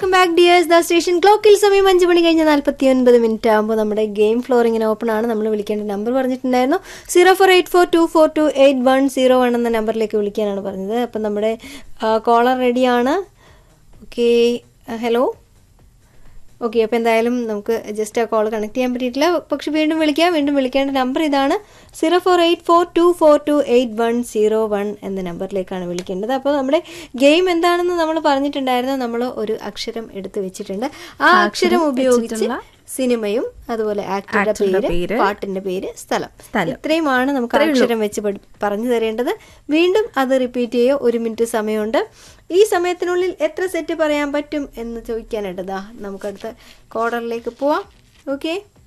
Welcome back dears the station ക്ലോക്കിൽ സമയം അഞ്ച് മണി കഴിഞ്ഞ് നാൽപ്പത്തി ഒൻപത് മിനിറ്റ് ആകുമ്പോൾ നമ്മുടെ ഗെയിം ഫ്ലോർ ഇങ്ങനെ ഓപ്പൺ ആണ് നമ്മൾ വിളിക്കേണ്ട നമ്പർ പറഞ്ഞിട്ടുണ്ടായിരുന്നു zero four eight four two four two eight one zero one എന്ന നമ്പറിലേക്ക് വിളിക്കാനാണ് പറഞ്ഞത് അപ്പം നമ്മുടെ കോളർ റെഡിയാണ് ഓക്കെ ഹലോ ഓക്കെ അപ്പോൾ എന്തായാലും നമുക്ക് ജസ്റ്റ് ആ കോൾ കണക്ട് ചെയ്യാൻ പറ്റിയിട്ടില്ല പക്ഷെ വീണ്ടും വിളിക്കാം വീണ്ടും വിളിക്കേണ്ട നമ്പർ ഇതാണ് zero four eight four two four two eight one zero one എന്ന നമ്പറിലേക്കാണ് വിളിക്കേണ്ടത് അപ്പോൾ നമ്മുടെ ഗെയിം എന്താണെന്ന് നമ്മൾ പറഞ്ഞിട്ടുണ്ടായിരുന്നു നമ്മൾ ഒരു അക്ഷരം എടുത്ത് വെച്ചിട്ടുണ്ട് ആ അക്ഷരം ഉപയോഗിച്ച് സിനിമയും അതുപോലെ ആക്ടറുടെ ആക്ടറുടെ പേര് പേര്, പാട്ടിന്റെ പേര് സ്ഥലം സ്ഥലം. ഇത്രയുമാണ് നമുക്ക് ആ അക്ഷരം വെച്ച് പഠി- പറഞ്ഞു തരേണ്ടത് വീണ്ടും അത് റിപ്പീറ്റ് ചെയ്യോ ഒരു മിനിറ്റ് സമയമുണ്ട് ഈ സമയത്തിനുള്ളിൽ എത്ര സെറ്റ് പറയാൻ പറ്റും എന്ന് ചോദിക്കാനായിട്ട് ദാ നമുക്കടുത്ത കോർഡറിലേക്ക് പോവാം ഓക്കെ